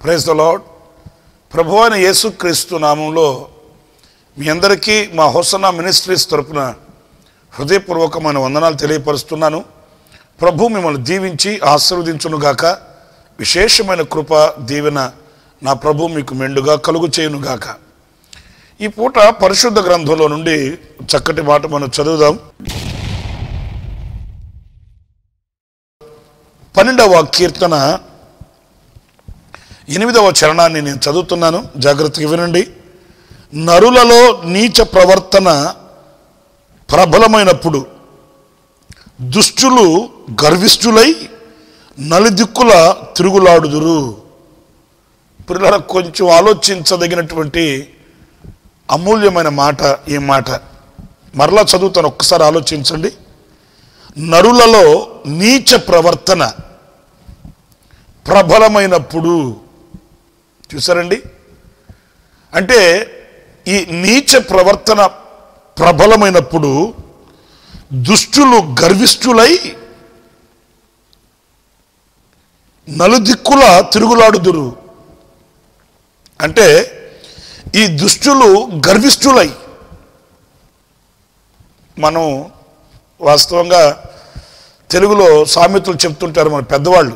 praise the lord ప్రభు అయిన యేసుక్రీస్తు నామంలో మీ అందరికీ మా హోసనా మినిస్ట్రీస్ తరపున హృదయపూర్వకమైన వందనాలు తెలియపరుస్తున్నాను ప్రభు మిమ్మల్ని దీవించి ఆశీర్వదించునుగాక విశేషమైన కృప దీవెన నా ప్రభు మీకు మెండుగా కలుగు చేయునుగాక ఈ పూట పరిశుద్ధ గ్రంథంలో నుండి చక్కటి మాట మనం చదువుదాం పన్నెండవ కీర్తన ఎనిమిదవ చరణాన్ని నేను చదువుతున్నాను జాగ్రత్తగా వినండి నరులలో నీచ ప్రవర్తన ప్రబలమైనప్పుడు దుష్టులు గర్విష్ఠులై నలుదిక్కుల తిరుగులాడుదురు పిల్లల కొంచెం ఆలోచించదగినటువంటి అమూల్యమైన మాట ఈ మాట మరలా చదువుతాను ఒక్కసారి ఆలోచించండి నరులలో నీచ ప్రవర్తన ప్రబలమైనప్పుడు చూసారండి అంటే ఈ నీచ ప్రవర్తన ప్రబలమైనప్పుడు దుష్టులు గర్విష్ఠులై నలుదిక్కుల తిరుగులాడుదురు అంటే ఈ దుష్టులు గర్విష్ఠులై మనం వాస్తవంగా తెలుగులో సామెతలు చెప్తుంటారు మన పెద్దవాళ్ళు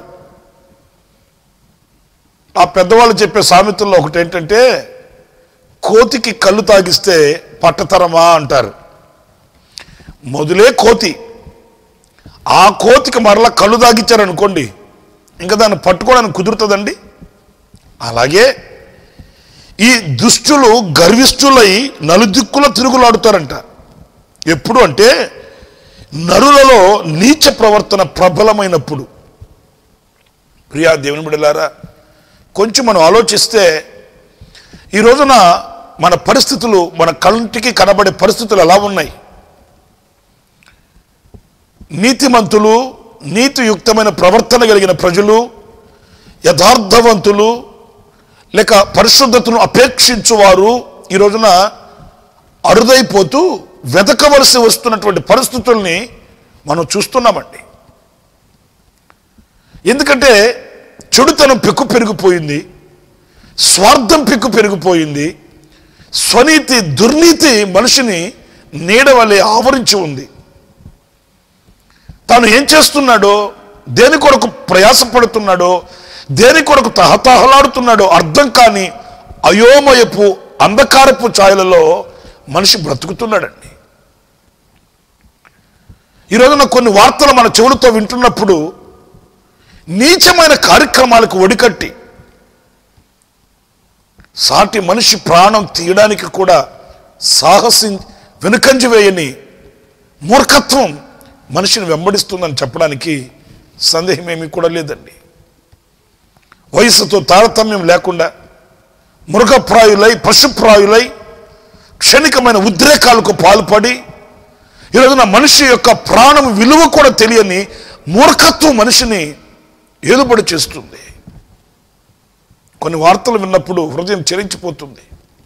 ఆ పెద్దవాళ్ళు చెప్పే సామెతల్లో ఒకటి ఏంటంటే కోతికి కళ్ళు తాగిస్తే పట్టతరమా అంటారు మొదలే కోతి ఆ కోతికి మరలా కళ్ళు తాగిచ్చారనుకోండి ఇంకా దాన్ని పట్టుకోవడానికి కుదురుతుందండి అలాగే ఈ దుష్టులు గర్విష్ఠులై నలుదిక్కుల తిరుగులాడుతారంట ఎప్పుడు అంటే నరులలో నీచ ప్రవర్తన ప్రబలమైనప్పుడు ప్రియా దేవుని బిడలారా కొంచెం మనం ఆలోచిస్తే ఈ రోజున మన పరిస్థితులు మన కంటికి కనబడే పరిస్థితులు ఎలా ఉన్నాయి నీతిమంతులు నీతియుక్తమైన ప్రవర్తన కలిగిన ప్రజలు యథార్థవంతులు లేక పరిశుద్ధతను అపేక్షించువారు ఈ రోజున అరుదైపోతూ వెతకవలసి వస్తున్నటువంటి పరిస్థితుల్ని మనం చూస్తున్నామండి ఎందుకంటే చెడుతనం పెక్కు పెరిగిపోయింది స్వార్థం పెక్కు పెరిగిపోయింది స్వనీతి దుర్నీతి మనిషిని నీడ వలె ఆవరించి ఉంది తాను ఏం చేస్తున్నాడో దేని కొరకు ప్రయాసపడుతున్నాడో దేని కొరకు తహతహలాడుతున్నాడో అర్థం కాని అయోమయపు అంధకారపు ఛాయలలో మనిషి బ్రతుకుతున్నాడండి ఈ రోజున కొన్ని వార్తలు మన చెవులతో వింటున్నప్పుడు నీచమైన కార్యక్రమాలకు ఒడికట్టి సాటి మనిషి ప్రాణం తీయడానికి కూడా సాహసి వెనుకంజ వేయని మూర్ఖత్వం మనిషిని వెంబడిస్తుందని చెప్పడానికి సందేహం ఏమీ కూడా లేదండి వయసుతో తారతమ్యం లేకుండా మృగప్రాయులై పశుప్రాయులై క్షణికమైన ఉద్రేకాలకు పాల్పడి ఈ రోజున మనిషి యొక్క ప్రాణం విలువ కూడా తెలియని మూర్ఖత్వం మనిషిని ఏలుబడి చేస్తుంది కొన్ని వార్తలు విన్నప్పుడు హృదయం చెరించిపోతుంది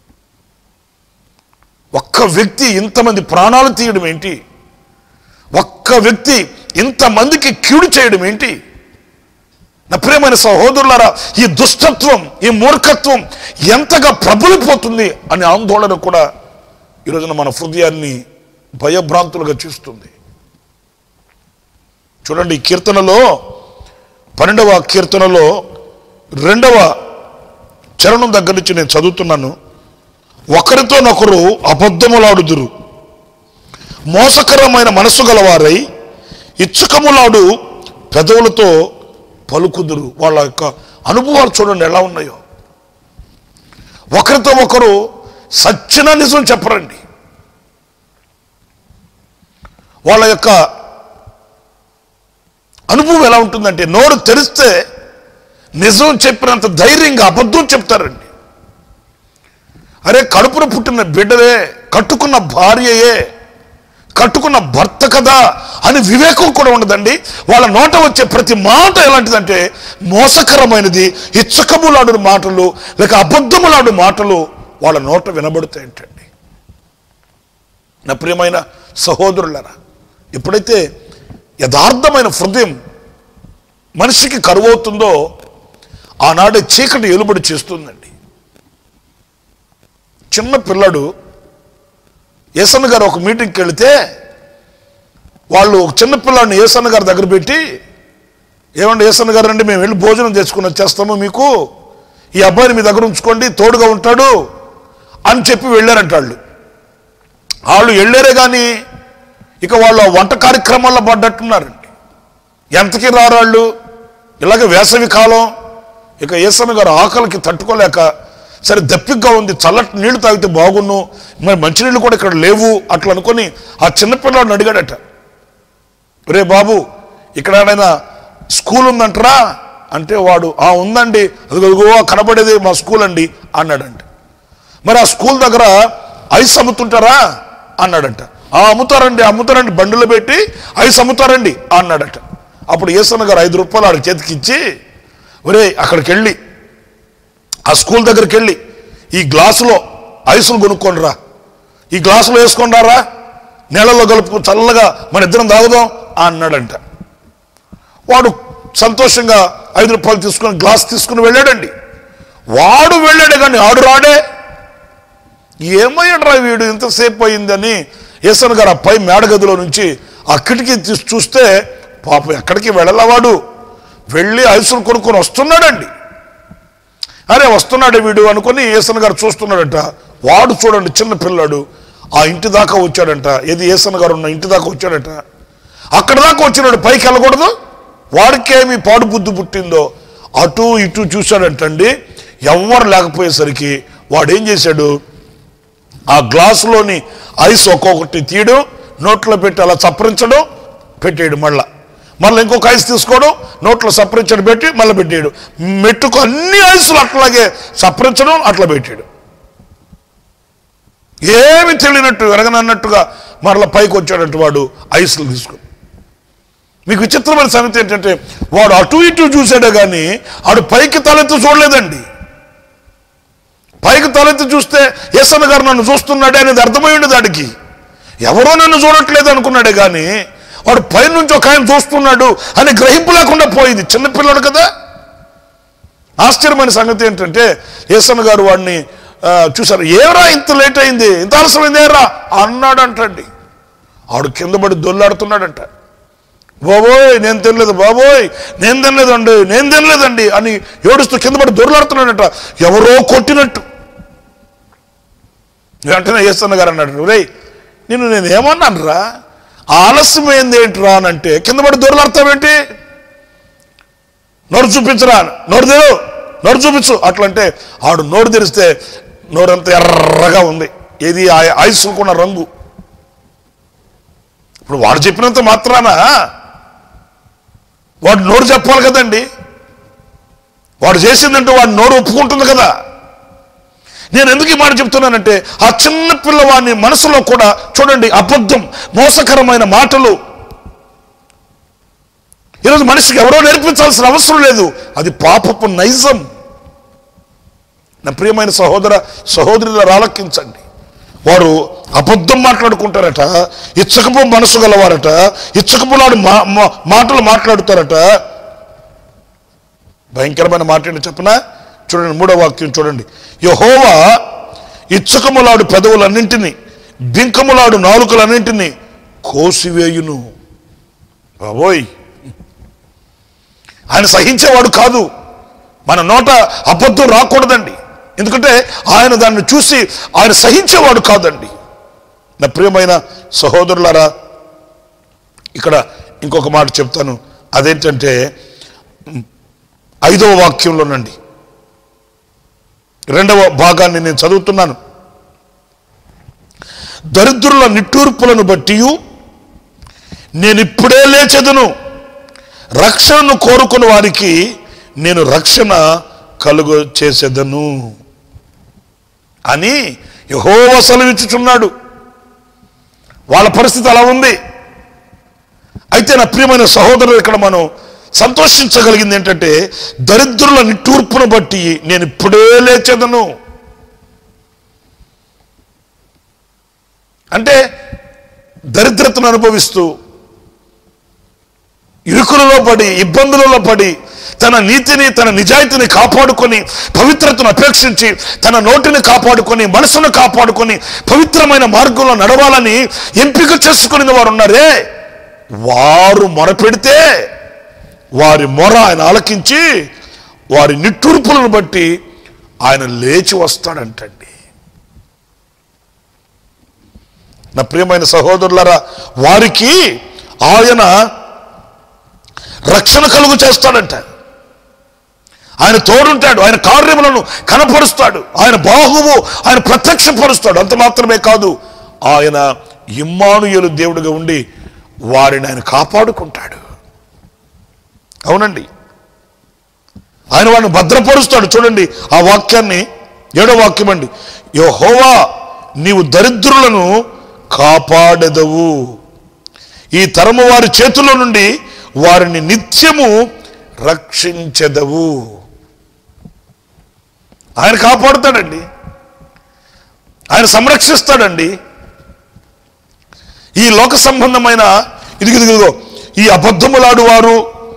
ఒక్క వ్యక్తి ఇంతమంది ప్రాణాలు తీయడం ఏంటి ఒక్క వ్యక్తి ఇంతమందికి కీడు చేయడం ఏంటి నా ప్రియమైన సహోదరులారా ఈ దుష్టత్వం ఈ మూర్ఖత్వం ఎంతగా ప్రబలిపోతుంది అనే ఆందోళన కూడా ఈరోజున మన హృదయాన్ని భయభ్రాంతులుగా చూస్తుంది చూడండి ఈ కీర్తనలో పన్నెండవ కీర్తనలో రెండవ చరణం దగ్గర నుంచి నేను చదువుతున్నాను ఒకరితోనొకరు అబద్ధములాడుదురు మోసకరమైన మనసు గలవారై ఇచ్చుకములాడు పెదవులతో పలుకుదురు వాళ్ళ యొక్క అనుభవాలు చూడండి ఎలా ఉన్నాయో ఒకరితో ఒకరు సచ్చిన నిజం చెప్పరండి వాళ్ళ యొక్క అనుభవం ఎలా ఉంటుందంటే నోరు తెరిస్తే నిజం చెప్పినంత ధైర్యంగా అబద్ధం చెప్తారండి అరే కడుపున పుట్టిన బిడ్డలే కట్టుకున్న భార్యయే కట్టుకున్న భర్త కదా అని వివేకం కూడా ఉండదండి వాళ్ళ నోట వచ్చే ప్రతి మాట ఎలాంటిదంటే మోసకరమైనది ఇచ్చకములాడు మాటలు లేక అబద్ధములాడు మాటలు వాళ్ళ నోట వినబడుతాయంటండి నా ప్రియమైన సహోదరులరా ఎప్పుడైతే యథార్థమైన హృదయం మనిషికి కరువవుతుందో ఆనాడు చీకటి ఎలుబడి చేస్తుందండి చిన్న పిల్లడు ఏసన్న గారు ఒక మీటింగ్కి వెళితే వాళ్ళు ఒక చిన్న పిల్లాడిని ఏసన్న గారి దగ్గర పెట్టి ఏమండి ఏసన్న గారు అండి మేము వెళ్ళి భోజనం తెచ్చుకుని వచ్చేస్తాము మీకు ఈ అబ్బాయిని మీ దగ్గర ఉంచుకోండి తోడుగా ఉంటాడు అని చెప్పి వెళ్ళారంట వాళ్ళు వాళ్ళు వెళ్ళారే కానీ ఇక వాళ్ళు ఆ వంట కార్యక్రమాల్లో పడ్డట్టున్నారండి ఎంతకి రారు వాళ్ళు ఇలాగ వేసవి కాలం ఇక ఏసన్న గారు ఆకలికి తట్టుకోలేక సరే దప్పిగ్గా ఉంది చల్లటి నీళ్లు తాగితే బాగున్ను మరి మంచినీళ్ళు కూడా ఇక్కడ లేవు అట్లా అనుకొని ఆ చిన్నపిల్లాడిని అడిగాడట రే బాబు ఇక్కడ ఏడైనా స్కూల్ ఉందంటరా అంటే వాడు ఆ ఉందండి అదిగో కనబడేది మా స్కూల్ అండి అన్నాడంట మరి ఆ స్కూల్ దగ్గర ఐస్ అమ్ముతుంటారా అన్నాడంట ఆ అమ్ముతారండి అమ్ముతారండి బండిలో పెట్టి ఐస్ అమ్ముతారండి అన్నాడట అప్పుడు ఏసన్న గారు ఐదు రూపాయలు ఆడి చేతికి ఇచ్చి ఒరే అక్కడికి వెళ్ళి ఆ స్కూల్ దగ్గరికి వెళ్ళి ఈ గ్లాసులో ఐసులు కొనుక్కొని రా ఈ గ్లాసులో వేసుకొని రారా నీళ్ళలో కలుపు చల్లగా మన ఇద్దరం తాగుదాం అన్నాడంట వాడు సంతోషంగా ఐదు రూపాయలు తీసుకుని గ్లాస్ తీసుకుని వెళ్ళాడండి వాడు వెళ్ళాడు కానీ ఆడు రాడే ఏమయ్యాడ్రా వీడు ఇంతసేపు అయిందని ఏసన్ గారు ఆ పై మేడగదిలో నుంచి ఆ కిటికీ తీసి చూస్తే పాపం ఎక్కడికి వెళ్ళలా వాడు వెళ్ళి ఐసులు కొనుక్కొని వస్తున్నాడండి అరే వస్తున్నాడు వీడు అనుకొని ఏసన్ గారు చూస్తున్నాడట వాడు చూడండి చిన్న పిల్లాడు ఆ ఇంటి దాకా వచ్చాడంట ఏది ఏసన్ గారు ఉన్న ఇంటి దాకా వచ్చాడట అక్కడ దాకా వచ్చినాడు పైకి వెళ్ళకూడదు వాడికేమి పాడు బుద్ధి పుట్టిందో అటు ఇటు చూశాడంటండి ఎవ్వరు లేకపోయేసరికి వాడు ఏం చేశాడు ఆ గ్లాసులోని ఐస్ ఒక్కొక్కటి తీయడం నోట్లో పెట్టి అలా చప్పరించడం పెట్టేయడు మళ్ళా మళ్ళీ ఇంకొక ఐస్ తీసుకోవడం నోట్లో సపరించడం పెట్టి మళ్ళీ పెట్టేయడు మెట్టుకు అన్ని ఐసులు అట్లాగే సపరించడం అట్లా పెట్టాడు ఏమి తెలియనట్టు ఎరగనన్నట్టుగా మరలా పైకి వచ్చాడంట వాడు ఐసులు తీసుకుని మీకు విచిత్రమైన సంగతి ఏంటంటే వాడు అటు ఇటు చూశాడే కానీ ఆడు పైకి తలెత్తి చూడలేదండి పైకి తలెత్తి చూస్తే ఏసన్న గారు నన్ను చూస్తున్నాడే అనేది అర్థమై ఉండేది వాడికి ఎవరో నన్ను చూడట్లేదు అనుకున్నాడే కానీ వాడు పైనుంచి ఒక ఆయన చూస్తున్నాడు అని గ్రహింపు లేకుండా పోయింది చిన్నపిల్లడు కదా ఆశ్చర్యమైన సంగతి ఏంటంటే ఏసన్న గారు వాడిని ఆ, చూశారు ఏరా ఇంత లేట్ అయింది ఇంత ఆలస్యమైంది ఏరా అన్నాడంటండి ఆడు కింద పడి దొల్లాడుతున్నాడంట బాబోయ్ నేను తినలేదు బాబోయ్ నేను తినలేదండి నేను తినలేదండి అని ఏడుస్తూ కింద పడి దొరలాడుతున్నాడట ఎవరో కొట్టినట్టు వెంటనే చేస్తున్న గారు అన్నాడు రేయ్ నిన్ను నేను ఏమన్నాను రా ఆలస్యం ఏంది ఏంట్రా అని అంటే కింద పడి దొరలాడతావేంటి నోరు చూపించరా నోరు తెరు నోరు చూపించు అట్లంటే ఆడు నోరు తెరిస్తే నోరంతా ఎర్రగా ఉంది ఏది ఆయుసుకున్న రంగు ఇప్పుడు వాడు చెప్పినంత మాత్రాన వాడు నోరు చెప్పాలి కదండి వాడు చేసిందంటే వాడు నోరు ఒప్పుకుంటుంది కదా నేను ఎందుకు ఈ మాట చెప్తున్నానంటే ఆ చిన్న పిల్లవాడిని మనసులో కూడా చూడండి అబద్ధం మోసకరమైన మాటలు ఈరోజు మనిషికి ఎవరో నేర్పించాల్సిన అవసరం లేదు అది పాపపు నైజం నా ప్రియమైన సహోదర సహోదరులు ఆలకించండి వారు అబద్ధం మాట్లాడుకుంటారట ఇచ్చకపు మనసు గలవారట ఇచ్చకపులాడు మా మా- మాటలు మాట్లాడుతారట భయంకరమైన మాట ఏంటో చెప్పనా చూడండి మూడో వాక్యం చూడండి యహోవా ఇచ్చకములాడు పెదవులన్నింటినీ బింకములాడు నాలుకలన్నింటినీ కోసివేయును బాబోయ్ ఆయన సహించేవాడు కాదు మన నోట అబద్ధం రాకూడదండి ఎందుకంటే ఆయన దాన్ని చూసి ఆయన సహించేవాడు కాదండి నా ప్రియమైన సహోదరులారా ఇక్కడ ఇంకొక మాట చెప్తాను అదేంటంటే ఉమ్, ఐదవ వాక్యంలోనండి రెండవ భాగాన్ని నేను చదువుతున్నాను దరిద్రుల నిట్టూర్పులను బట్టి నేను ఇప్పుడే లేచెదను రక్షణను కోరుకుని వారికి నేను రక్షణ కలుగు చేసేదను అని యహోవ సెలవిచ్చుచున్నాడు వాళ్ళ పరిస్థితి అలా ఉంది అయితే నా ప్రియమైన సహోదరులు ఇక్కడ మనం సంతోషించగలిగింది ఏంటంటే దరిద్రుల నిట్టూర్పును బట్టి నేను ఇప్పుడే లేచేదను అంటే దరిద్రతను అనుభవిస్తూ ఇరుకులలో పడి ఇబ్బందులలో పడి తన నీతిని తన నిజాయితీని కాపాడుకొని పవిత్రతను అపేక్షించి తన నోటిని కాపాడుకొని మనసును కాపాడుకొని పవిత్రమైన మార్గంలో నడవాలని ఎంపిక చేసుకుని వారు ఉన్నారే వారు మొరపెడితే వారి మొర ఆయన ఆలకించి వారి నిట్టూర్పులను బట్టి ఆయన లేచి వస్తాడంటండి నా ప్రియమైన సహోదరులరా వారికి ఆయన రక్షణ కలుగు చేస్తాడంట ఆయన తోడుంటాడు ఆయన కార్యములను కనపరుస్తాడు ఆయన బాహువు ఆయన ప్రత్యక్షపరుస్తాడు అంత మాత్రమే కాదు ఆయన ఇమ్మానుయేలు దేవుడిగా ఉండి వారిని ఆయన కాపాడుకుంటాడు అవునండి ఆయన వాడిని భద్రపరుస్తాడు చూడండి ఆ వాక్యాన్ని ఏడో వాక్యం అండి యెహోవా నీవు దరిద్రులను కాపాడెదవు ఈ తరము వారి చేతుల్లో నుండి వారిని నిత్యము రక్షించెదవు ఆయన కాపాడుతాడండి ఆయన సంరక్షిస్తాడండి ఈ లోక సంబంధమైన ఇదిగో ఇదిగో ఈ అబద్ధములాడు వారు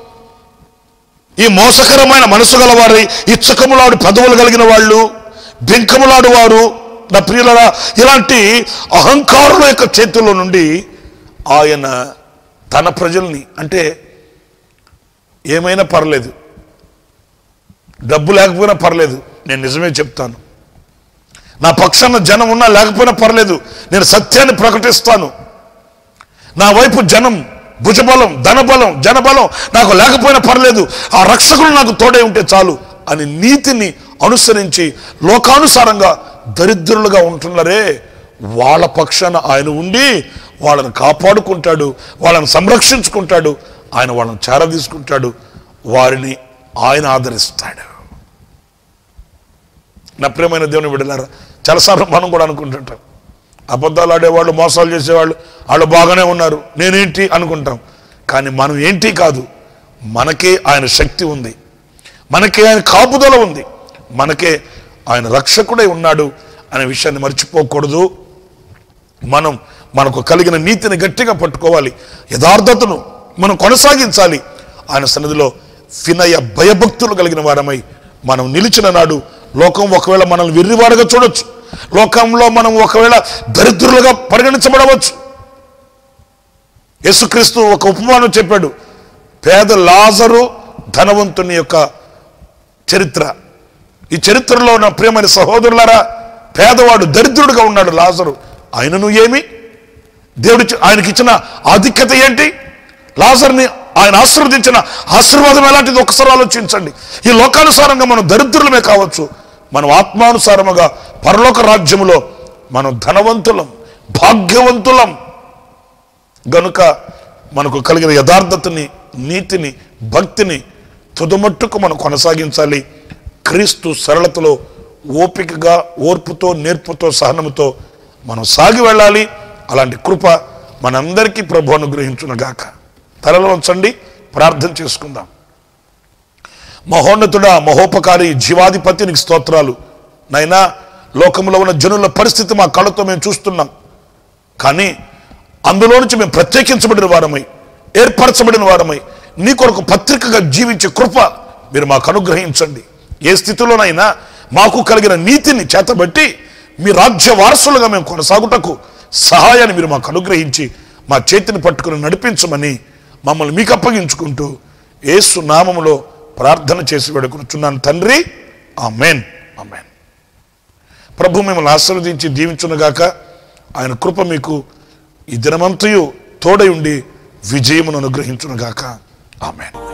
ఈ మోసకరమైన మనసు గలవారి ఇచ్చకములాడు పదవులు కలిగిన వాళ్ళు బెంకములాడు వారు నా ప్రియులరా ఇలాంటి అహంకారుల యొక్క చేతుల్లో నుండి ఆయన తన ప్రజల్ని అంటే ఏమైనా పర్లేదు డబ్బు లేకపోయినా పర్లేదు నేను నిజమే చెప్తాను నా పక్షాన జనం ఉన్నా లేకపోయినా పర్లేదు నేను సత్యాన్ని ప్రకటిస్తాను నా వైపు జనం భుజబలం ధనబలం జనబలం నాకు లేకపోయినా పర్లేదు ఆ రక్షకుడు నాకు తోడే ఉంటే చాలు అని నీతిని అనుసరించి లోకానుసారంగా దరిద్రులుగా ఉంటున్నారే వాళ్ళ పక్షాన ఆయన ఉండి వాళ్ళని కాపాడుకుంటాడు వాళ్ళని సంరక్షించుకుంటాడు ఆయన వాళ్ళని చేరదీసుకుంటాడు వారిని ఆయన ఆదరిస్తాడు నా ప్రియమైన దేవుని విడలారా చాలాసార్లు మనం కూడా అనుకుంటుంటాం అబద్ధాలు ఆడేవాళ్ళు మోసాలు చేసేవాళ్ళు వాళ్ళు బాగానే ఉన్నారు నేనేంటి అనుకుంటాం కానీ మనం ఏంటి కాదు మనకే ఆయన శక్తి ఉంది మనకే ఆయన కాపుదల ఉంది మనకే ఆయన రక్షకుడై ఉన్నాడు అనే విషయాన్ని మర్చిపోకూడదు మనం మనకు కలిగిన నీతిని గట్టిగా పట్టుకోవాలి యథార్థతను మనం కొనసాగించాలి ఆయన సన్నిధిలో వినయ భయభక్తులు కలిగిన వారమై మనం నిలిచిన నాడు లోకం ఒకవేళ మనల్ని వెర్రివారుగా చూడొచ్చు లోకంలో మనం ఒకవేళ దరిద్రులుగా పరిగణించబడవచ్చు యేసుక్రీస్తు ఒక ఉపమానం చెప్పాడు పేద లాజరు ధనవంతుని యొక్క చరిత్ర ఈ చరిత్రలో ఉన్న ప్రియమైన సహోదరులారా పేదవాడు దరిద్రుడుగా ఉన్నాడు లాజరు ఆయనను ఏమి దేవుడి ఆయనకి ఇచ్చిన ఆధిక్యత ఏంటి లాజర్ని ఆయన ఆశీర్వదించిన ఆశీర్వాదం ఎలాంటిది ఒకసారి ఆలోచించండి ఈ లోకానుసారంగా మనం దరిద్రులమే కావచ్చు మనం ఆత్మానుసారముగా పరలోక రాజ్యములో మనం ధనవంతులం భాగ్యవంతులం గనుక మనకు కలిగిన యథార్థతని నీతిని భక్తిని తుదమట్టుకు మనం కొనసాగించాలి క్రీస్తు సరళతలో ఓపికగా ఓర్పుతో నేర్పుతో సహనముతో మనం సాగి వెళ్ళాలి అలాంటి కృప మనందరికీ ప్రభు అనుగ్రహించునుగాక తలలో ఉంచండి ప్రార్థన చేసుకుందాం మహోన్నతుడా మహోపకారి జీవాధిపతి నీకు స్తోత్రాలు నైనా లోకంలో ఉన్న జనుల పరిస్థితి మా కళ్ళతో మేము చూస్తున్నాం కానీ అందులో నుంచి మేము ప్రత్యేకించబడిన వారమై ఏర్పరచబడిన వారమై నీ కొరకు పత్రికగా జీవించే కృప మీరు మాకు అనుగ్రహించండి ఏ స్థితిలోనైనా మాకు కలిగిన నీతిని చేతబట్టి మీ రాజ్య వారసులుగా మేము కొనసాగుటకు సహాయాన్ని మీరు మాకు అనుగ్రహించి మా చేతిని పట్టుకుని నడిపించమని మమ్మల్ని మీకు అప్పగించుకుంటూ ఏసు నామములో ప్రార్థన చేసి వేడుకొనుచున్నాను తండ్రి ఆమెన్ ఆమెన్ ప్రభు మిమ్మల్ని ఆశీర్వదించి దీవించునుగాక ఆయన కృప మీకు ఈ దినమంతయు తోడై ఉండి విజయమును అనుగ్రహించునుగాక ఆమెన్